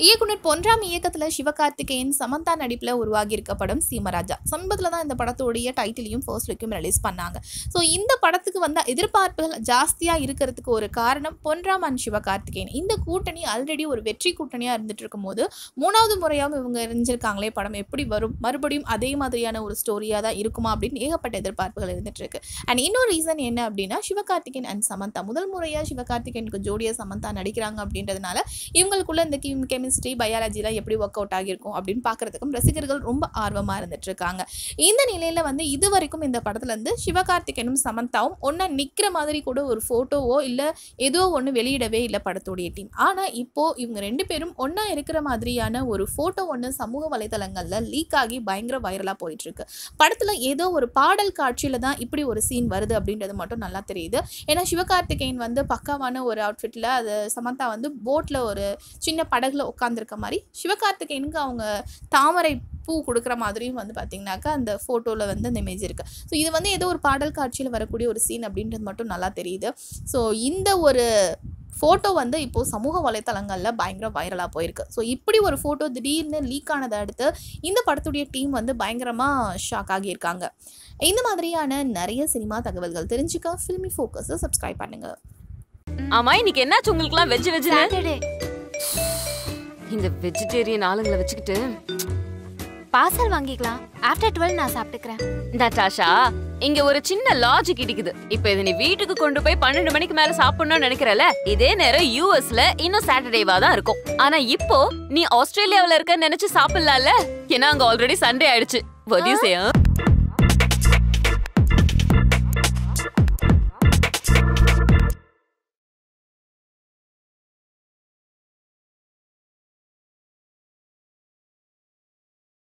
இயக்குனர் பொன்ராம் இயக்கத்துல சிவகார்த்திகேயன் சமந்தா நடிப்புல உருவாகி இருக்க படம் சீமராஜா சமீபத்தில் தான் இந்த படத்தோடைய டைட்டிலையும் ஃபர்ஸ்ட் லுக்கும் ரிலீஸ் பண்ணாங்க ஸோ இந்த படத்துக்கு வந்த எதிர்பார்ப்புகள் ஜாஸ்தியா இருக்கிறதுக்கு ஒரு காரணம் பொன்ராம் அண்ட் சிவகார்த்திகேயன் இந்த கூட்டணி ஆல்ரெடி ஒரு வெற்றி கூட்டணியா இருந்துட்டு இருக்கும்போது மூணாவது முறையாகவும் இவங்க இருந்திருக்காங்களே படம் எப்படி வரும் மறுபடியும் அதே மாதிரியான ஒரு ஸ்டோரியா தான் இருக்குமா அப்படின்னு ஏகப்பட்ட எதிர்பார்ப்புகள் இருந்துட்டு இருக்கு அண்ட் இன்னொரு ரீசன் என்ன அப்படின்னா சிவகார்த்திகேயன் அண்ட் சமந்தா முதல் முறையா சிவகார்த்திகேயனுக்கு ஜோடியா சமந்தா நடிக்கிறாங்க அப்படின்றதுனால இவங்களுக்குள்ள இந்த கெமிஸ்ட்ரி பயாலஜிலாம் எப்படி ஒர்க் அவுட் ஆகியிருக்கும் அப்படின்னு பார்க்கறதுக்கும் ரசிகர்கள் ரொம்ப ஆர்வமாக இருந்துட்டு இருக்காங்க இந்த நிலையில வந்து இது வரைக்கும் இந்த படத்துல இருந்து சிவகார்த்திகேயனும் சமந்தாவும் ஒன்றா நிற்கிற மாதிரி கூட ஒரு ஃபோட்டோவோ இல்லை ஏதோ ஒன்று வெளியிடவே இல்லை படத்துடைய டீம் ஆனால் இப்போ இவங்க ரெண்டு பேரும் ஒன்றா இருக்கிற மாதிரியான ஒரு ஃபோட்டோ ஒன்று சமூக வலைதளங்களில் லீக் ஆகி பயங்கர வைரலாக போயிட்டு இருக்கு படத்தில் ஏதோ ஒரு பாடல் காட்சியில் தான் இப்படி ஒரு சீன் வருது அப்படின்றது மட்டும் நல்லா தெரியுது ஏன்னா சிவகார்த்திகேயன் வந்து பக்காவான ஒரு அவுட்ஃபிட்டில் அது சமந்தா வந்து போட்டில் ஒரு சின்ன படகுல உட்காந்துருக்க மாதிரி சிவகார்த்திகேயனுக்கு அவங்க தாமரை பூ கொடுக்குற மாதிரியும் வந்து பார்த்தீங்கன்னாக்கா அந்த ஃபோட்டோவில் வந்து அந்த இமேஜ் இருக்குது ஸோ இது வந்து ஏதோ ஒரு பாடல் காட்சியில் வரக்கூடிய ஒரு சீன் அப்படின்றது மட்டும் நல்லா தெரியுது ஸோ இந்த ஒரு ஃபோட்டோ வந்து இப்போது சமூக வலைத்தளங்களில் பயங்கர வைரலாக போயிருக்கு ஸோ இப்படி ஒரு ஃபோட்டோ திடீர்னு லீக் ஆனதை அடுத்து இந்த படத்துடைய டீம் வந்து பயங்கரமாக ஷாக் ஆகியிருக்காங்க இந்த மாதிரியான நிறைய சினிமா தகவல்கள் தெரிஞ்சுக்க ஃபில்மி ஃபோக்கஸை சப்ஸ்கிரைப் பண்ணுங்கள் ஆமா இன்னைக்கு என்னாச்சு உங்களுக்குலாம் வெஜ் வெஜ்னு சாட்டர்டே இந்த வெஜிடேரியன் ஆளுங்களை வச்சுக்கிட்டு பார்சல் வாங்கிக்கலாம் ஆஃப்டர் டுவெல் நான் சாப்பிட்டுக்கிறேன் நட்டாஷா இங்க ஒரு சின்ன லாஜிக் இடிக்குது இப்ப இதை நீ வீட்டுக்கு கொண்டு போய் பன்னெண்டு மணிக்கு மேல சாப்பிடணும்னு நினைக்கிறல இதே நேரம் யூஎஸ்ல இன்னும் சாட்டர்டேவா தான் இருக்கும் ஆனா இப்போ நீ ஆஸ்திரேலியாவுல இருக்க நினைச்சு சாப்பிடலாம்ல ஏன்னா அங்க ஆல்ரெடி சண்டே ஆயிடுச்சு what do you say, huh?